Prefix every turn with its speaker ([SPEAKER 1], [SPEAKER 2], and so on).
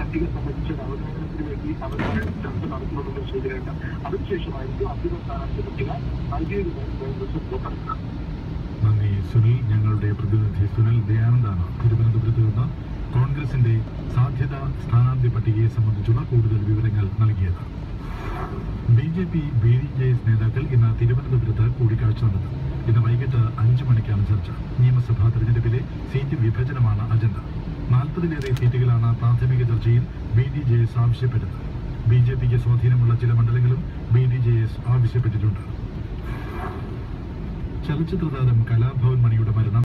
[SPEAKER 1] പട്ടിക സംബന്ധിച്ച ഒരു അവലോകനത്തിന് വേണ്ടി അവർ ചർച്ച നടത്തുമെന്നുള്ള സൂചനയുണ്ട് അതിനുശേഷമായിരിക്കും അന്തിമ സ്ഥാനാർത്ഥി പട്ടിക നൽകിയതുമായി കോൺഗ്രസ് പുറത്തെടുക്കുക
[SPEAKER 2] നന്ദി സുനിൽ ഞങ്ങളുടെ പ്രതിനിധി സുനിൽ ദയാനന്ദാണ് തിരുവനന്തപുരത്ത് നിന്ന് കോൺഗ്രസിന്റെ സാധ്യത സ്ഥാനാർത്ഥി പട്ടികയെ സംബന്ധിച്ചുള്ള കൂടുതൽ വിവരങ്ങൾ നൽകിയത് B J P B D J S നേതാക്കൾ ഇന്ന് തിരുവനന്തപുരത്ത് കൂടിക്കാഴ്ച നടത്തും ഇന്ന് വൈകിട്ട് അഞ്ചു മണിക്കാണ് ചർച്ച നിയമസഭാ തെരഞ്ഞെടുപ്പിലെ സീറ്റ് വിഭജനമാണ് അജണ്ട നാൽപ്പതിലേറെ സീറ്റുകളാണ് പ്രാഥമിക ചർച്ചയിൽ ബി ഡി ജെ എസ് ആവശ്യപ്പെട്ടത് ബി ജെ പിക്ക് സ്വാധീനമുള്ള ചില മണ്ഡലങ്ങളും ബി ഡി ജെ എസ് ആവശ്യപ്പെട്ടിട്ടുണ്ട് ചലച്ചിത്ര താരം കലാഭവൻ മണിയുടെ മരണം